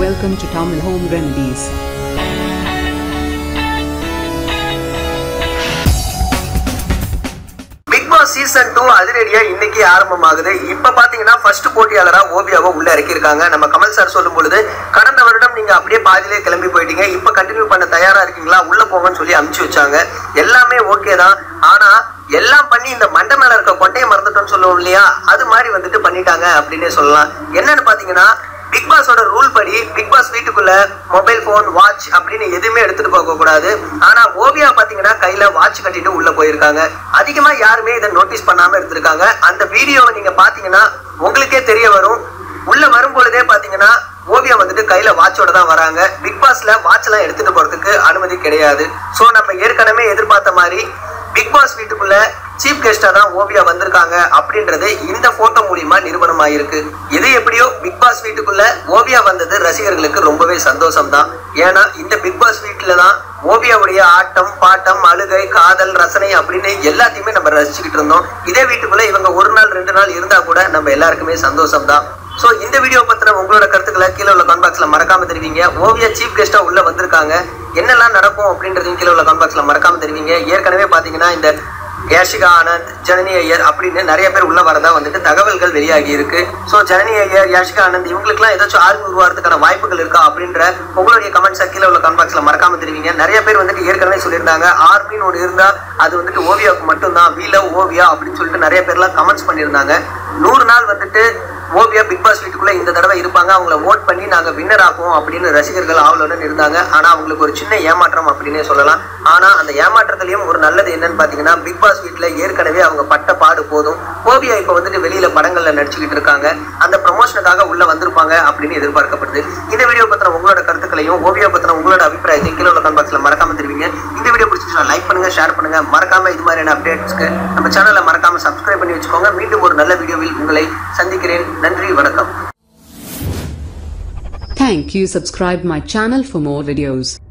Welcome to Tamil Home Remedies. Big boss season two அதிரடியா இன்னைக்கு ஆரம்பமாகுது இப்ப பாத்தீங்கன்னா ஃபர்ஸ்ட் போட்டியாளரா ஓவியாவை உள்ள இறக்கியிருக்காங்க நம்ம கமல் சார் சொல்லும் பொழுது கடந்த வருடம் நீங்க அப்படியே பாதியிலே கிளம்பி போயிட்டீங்க இப்ப கண்டினியூ பண்ண தயாரா இருக்கீங்களா உள்ள போங்கன்னு சொல்லி அனுப்பிச்சு வச்சாங்க எல்லாமே ஓகே தான் ஆனா எல்லாம் பண்ணி இந்த மண்டை மேல இருக்க கொட்டையை மறந்துட்டோம்னு சொல்லுவோம் இல்லையா அது மாதிரி வந்துட்டு பண்ணிட்டாங்க அப்படின்னே சொல்லலாம் என்னன்னு பாத்தீங்கன்னா பிக் பாஸோட ரூல் படி பிக் பாஸ் வீட்டுக்குள்ள மொபைல் போன் வாட்ச் அப்படின்னு எதுவுமே எடுத்துட்டு போக கூடாது ஆனா ஓவியா பாத்தீங்கன்னா கையில வாட்ச் கட்டிட்டு உள்ள போயிருக்காங்க அதிகமா யாருமே இதை நோட்டீஸ் பண்ணாம இருந்திருக்காங்க அந்த வீடியோவை நீங்க பாத்தீங்கன்னா உங்களுக்கே தெரிய வரும் உள்ள வரும் பொழுதே பாத்தீங்கன்னா ஓவியா வந்துட்டு கையில வாட்சோட தான் வராங்க பிக் பாஸ்ல வாட்ச் எல்லாம் எடுத்துட்டு போறதுக்கு அனுமதி கிடையாது சோ நம்ம ஏற்கனவே எதிர்பார்த்த மாதிரி பிக் பாஸ் வீட்டுக்குள்ள சீஃப் கெஸ்டா தான் ஓவியா வந்திருக்காங்க அப்படின்றது இந்த போட்டோ மூலியமா நிரூபணம் ஆயிருக்கு எது எப்படியோ பிக் பாஸ் வீட்டுக்குள்ள ஓவியா வந்தது ரசிகர்களுக்கு ரொம்பவே சந்தோஷம் தான் ஏன்னா இந்த பிக் பாஸ் வீட்டுல தான் ஓவியாவுடைய ஆட்டம் பாட்டம் அழுகை காதல் ரசனை அப்படின்னு எல்லாத்தையுமே நம்ம ரசிச்சுக்கிட்டு இருந்தோம் இதே வீட்டுக்குள்ள இவங்க ஒரு நாள் ரெண்டு நாள் இருந்தா கூட நம்ம எல்லாருக்குமே சந்தோஷம் தான் சோ இந்த வீடியோ பத்தின உங்களோட கருத்துக்களை கீழே உள்ள கமெண்ட் பாக்ஸ்ல மறக்காம தெரிவிங்க ஓவியா சீஃப் கெஸ்டா உள்ள வந்திருக்காங்க என்னெல்லாம் நடக்கும் அப்படின்றதையும் கீழே உள்ள கமெண்ட் பாக்ஸ்ல மறக்காம தெரிவிங்க ஏற்கனவே பாத்தீங்கன்னா இந்த யாஷிகா ஆனந்த் ஜனனி ஐயர் அப்படின்னு நிறைய பேர் உள்ள வரதா வந்துட்டு தகவல்கள் வெளியாகி இருக்கு ஸோ ஜனனி ஐயர் யாஷிகா ஆனந்த் இவங்களுக்குலாம் ஏதாச்சும் ஆர்மி உருவாகிறதுக்கான வாய்ப்புகள் இருக்கா அப்படின்ற உங்களுடைய கமெண்ட்ஸை கீழே உள்ள கமெண்ட் பாக்ஸ்ல மறக்காம தெரிவிங்க நிறைய பேர் வந்துட்டு ஏற்கனவே சொல்லியிருந்தாங்க ஆர்மின்னு ஒன்று இருந்தா அது வந்துட்டு ஓவியாவுக்கு மட்டும்தான் வீல ஓவியா அப்படின்னு சொல்லிட்டு நிறைய பேர்லாம் கமெண்ட்ஸ் பண்ணியிருந்தாங்க நூறு நாள் வந்துட்டு ஓவியா பிக் பாஸ் வீட்டுக்குள்ள இந்த தடவை இருப்பாங்க அவங்கள ஓட் பண்ணி நாங்க வின்னர் ஆக்குவோம் அப்படின்னு ரசிகர்கள் ஆவலுடன் இருந்தாங்க ஆனா அவங்களுக்கு ஒரு சின்ன ஏமாற்றம் அப்படின்னே சொல்லலாம் ஆனா அந்த ஏமாற்றத்திலயும் ஒரு நல்லது என்னன்னு பாத்தீங்கன்னா பிக் பாஸ் வீட்டுல ஏற்கனவே அவங்க பட்ட பாடு போதும் ஓவியா இப்ப வந்துட்டு வெளியில படங்கள்ல நடிச்சுக்கிட்டு இருக்காங்க அந்த ப்ரமோஷனுக்காக உள்ள வந்திருப்பாங்க அப்படின்னு எதிர்பார்க்கப்படுது இந்த வீடியோ பத்தின உங்களோட கருத்துக்களையும் ஓவியா பத்தின உங்களோட அபிப்பிராயத்தையும் கீழே உள்ள பாக்ஸ்ல மறக்காம தெரிவிங்க இந்த வீடியோ பிடிச்சிருந்தா லைக் பண்ணுங்க ஷேர் பண்ணுங்க மறக்காம இது மாதிரியான அப்டேட்ஸ்க்கு நம்ம சேனலை மறக்காம சப்ஸ்கிரைப் பண்ணி வச்சுக்கோங்க மீண்டும் ஒரு நல்ல வீடியோவில் உங்களை சந்திக்கிறேன் நன்றி வணக்கம் Thank you. Subscribe my channel for more videos.